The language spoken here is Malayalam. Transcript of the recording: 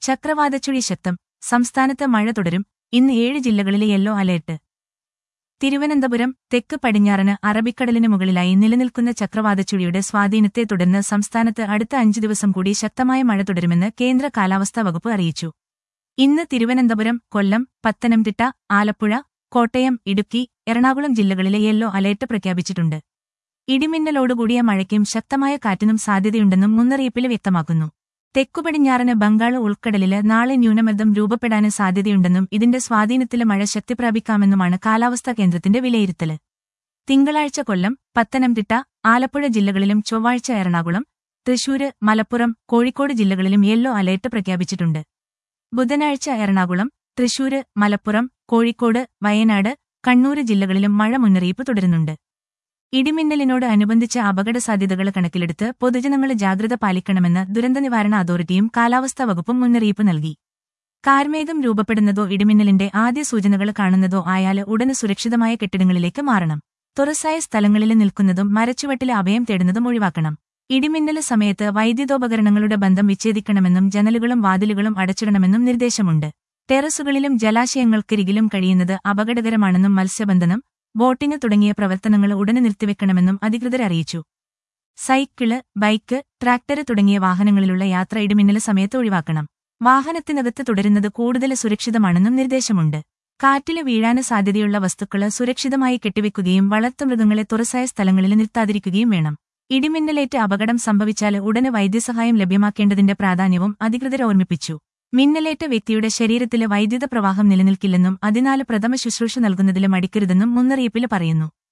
ചക്രവാതച്ചുഴി ശക്തം സംസ്ഥാനത്ത് മഴ തുടരും ഇന്ന് ഏഴ് ജില്ലകളിലെ യെല്ലോ അലേർട്ട് തിരുവനന്തപുരം തെക്ക് പടിഞ്ഞാറന് അറബിക്കടലിന് മുകളിലായി നിലനിൽക്കുന്ന ചക്രവാതച്ചുഴിയുടെ സ്വാധീനത്തെ തുടർന്ന് സംസ്ഥാനത്ത് അടുത്ത അഞ്ചു ദിവസം കൂടി ശക്തമായ മഴ തുടരുമെന്ന് കേന്ദ്ര കാലാവസ്ഥാ വകുപ്പ് അറിയിച്ചു ഇന്ന് തിരുവനന്തപുരം കൊല്ലം പത്തനംതിട്ട ആലപ്പുഴ കോട്ടയം ഇടുക്കി എറണാകുളം ജില്ലകളിലെ യെല്ലോ അലേർട്ട് പ്രഖ്യാപിച്ചിട്ടുണ്ട് ഇടിമിന്നലോടുകൂടിയ മഴയ്ക്കും ശക്തമായ കാറ്റിനും സാധ്യതയുണ്ടെന്നും മുന്നറിയിപ്പിൽ വ്യക്തമാക്കുന്നു തെക്കുപടിഞ്ഞാറന് ബംഗാൾ ഉൾക്കടലില് നാളെ ന്യൂനമർദ്ദം രൂപപ്പെടാന് സാധ്യതയുണ്ടെന്നും ഇതിന്റെ സ്വാധീനത്തില് മഴ ശക്തി പ്രാപിക്കാമെന്നുമാണ് കാലാവസ്ഥാ കേന്ദ്രത്തിന്റെ വിലയിരുത്തല് തിങ്കളാഴ്ച കൊല്ലം പത്തനംതിട്ട ആലപ്പുഴ ജില്ലകളിലും ചൊവ്വാഴ്ച എറണാകുളം തൃശൂര് മലപ്പുറം കോഴിക്കോട് ജില്ലകളിലും യെല്ലോ അലേർട്ട് പ്രഖ്യാപിച്ചിട്ടുണ്ട് ബുധനാഴ്ച എറണാകുളം തൃശൂര് മലപ്പുറം കോഴിക്കോട് വയനാട് കണ്ണൂര് ജില്ലകളിലും മഴ മുന്നറിയിപ്പ് തുടരുന്നുണ്ട് ഇടിമിന്നലിനോട് അനുബന്ധിച്ച അപകട സാധ്യതകൾ കണക്കിലെടുത്ത് പൊതുജനങ്ങൾ ജാഗ്രത പാലിക്കണമെന്ന് ദുരന്തനിവാരണ അതോറിറ്റിയും കാലാവസ്ഥാ വകുപ്പും മുന്നറിയിപ്പ് നൽകി കാർമേഘം രൂപപ്പെടുന്നതോ ഇടിമിന്നലിന്റെ ആദ്യ സൂചനകൾ കാണുന്നതോ ആയാൽ ഉടനെ സുരക്ഷിതമായ കെട്ടിടങ്ങളിലേക്ക് മാറണം തുറസായ സ്ഥലങ്ങളിൽ നിൽക്കുന്നതും മരച്ചുവട്ടിലെ അഭയം തേടുന്നതും ഒഴിവാക്കണം ഇടിമിന്നല് സമയത്ത് വൈദ്യുതോപകരണങ്ങളുടെ ബന്ധം വിച്ഛേദിക്കണമെന്നും ജനലുകളും വാതിലുകളും അടച്ചിടണമെന്നും നിർദ്ദേശമുണ്ട് ടെറസുകളിലും ജലാശയങ്ങൾക്കരികിലും കഴിയുന്നത് അപകടകരമാണെന്നും മത്സ്യബന്ധനം ബോട്ടിംഗ് തുടങ്ങിയ പ്രവർത്തനങ്ങൾ ഉടനെ നിർത്തിവെക്കണമെന്നും അധികൃതർ അറിയിച്ചു സൈക്കിള് ബൈക്ക് ട്രാക്ടർ തുടങ്ങിയ വാഹനങ്ങളിലുള്ള യാത്ര ഇടിമിന്നൽ സമയത്ത് ഒഴിവാക്കണം വാഹനത്തിനകത്ത് തുടരുന്നത് കൂടുതൽ സുരക്ഷിതമാണെന്നും നിർദ്ദേശമുണ്ട് കാറ്റില് വീഴാന് സാധ്യതയുള്ള വസ്തുക്കള് സുരക്ഷിതമായി കെട്ടിവെക്കുകയും വളർത്തുമൃഗങ്ങളെ തുറസായ സ്ഥലങ്ങളിൽ നിർത്താതിരിക്കുകയും വേണം ഇടിമിന്നലേറ്റ് അപകടം സംഭവിച്ചാൽ ഉടനെ വൈദ്യസഹായം ലഭ്യമാക്കേണ്ടതിന്റെ പ്രാധാന്യവും അധികൃതർ ഓർമ്മിപ്പിച്ചു മിന്നലേറ്റ വ്യക്തിയുടെ ശരീരത്തിലെ വൈദ്യുത പ്രവാഹം നിലനിൽക്കില്ലെന്നും അതിനാല് പ്രഥമ ശുശ്രൂഷ നൽകുന്നതിലും അടിക്കരുതെന്നും മുന്നറിയിപ്പിൽ പറയുന്നു